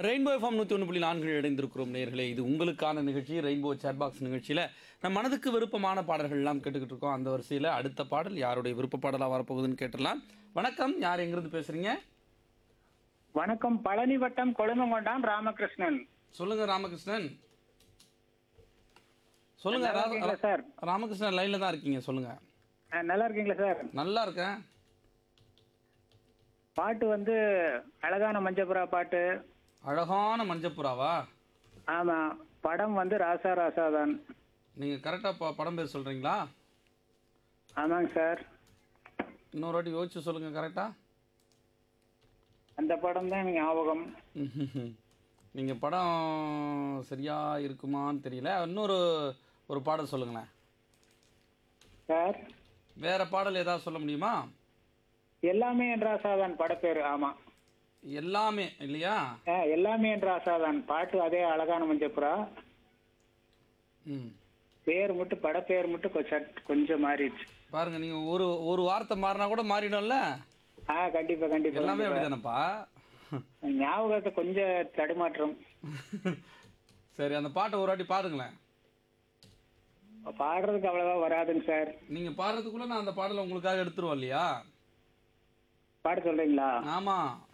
Rainbow FM நூற்றி ஒன்று புள்ளி நான்கு இணைந்திருக்கிறோம் நேர்களே இது உங்களுக்கான நிகழ்ச்சி ரெயின்போ சேட் பாக்ஸ் நிகழ்ச்சியில் நம்ம மனதுக்கு விருப்பமான பாடல்கள் எல்லாம் கேட்டுக்கிட்டு இருக்கோம் அந்த வரிசையில் அடுத்த பாடல் யாருடைய விருப்ப பாடலாக வரப்போகுதுன்னு கேட்டுடலாம் வணக்கம் யார் எங்கிருந்து பேசுகிறீங்க வணக்கம் பழனி வட்டம் கொழுமங்கொண்டான் ராமகிருஷ்ணன் சொல்லுங்க ராமகிருஷ்ணன் சொல்லுங்க நல்லா ரா- இருக்கீங்களா சார் ராமகிருஷ்ணன் லைனில் தான் இருக்கீங்க சொல்லுங்க ஆ, நல்லா இருக்கீங்களா சார் நல்லா இருக்கேன் பாட்டு வந்து அழகான மஞ்சப்புறா பாட்டு அழகான மஞ்சப்புறாவா ஆமா படம் வந்து ராசா ராசா தான் நீங்கள் கரெக்டாக படம் பேர் சொல்கிறீங்களா ஆமாங்க சார் இன்னொரு வாட்டி யோசிச்சு சொல்லுங்கள் கரெக்டாக அந்த படம் தான் எனக்கு ஞாபகம் நீங்கள் படம் சரியா இருக்குமான்னு தெரியல இன்னொரு ஒரு பாடல் சொல்லுங்களேன் சார் வேற பாடல் ஏதாவது சொல்ல முடியுமா எல்லாமே என் ராசா தான் படப்பேரு ஆமா எல்லாமே இல்லையா ஆ, எல்லாமே என் ராசா தான் பாட்டு அதே அழகான மஞ்சப்புறா ம் பேர் மட்டும் படப்பேர் மட்டும் கொ- சட் கொஞ்சம் மாறிடுச்சு பாருங்க நீங்கள் ஒரு ஒரு வார்த்தை மாறினா கூட மாறிடும்ல ஆ கண்டிப்பா கண்டிப்பா எல்லாமே கண்டிப்பா. அப்படிதானப்பா ஞாபகத்தை கொஞ்சம் தடுமாற்றம் சரி அந்த பாட்டை ஒரு வாட்டி பாருங்களேன் பாடுறதுக்கு அவ்வளவா வராதுங்க சார் நீங்கள் பாடுறதுக்குள்ளே நான் அந்த பாடலை உங்களுக்காக எடுத்துருவோம் இல்லையா பாட சொல்றீங்களா ஆமாம்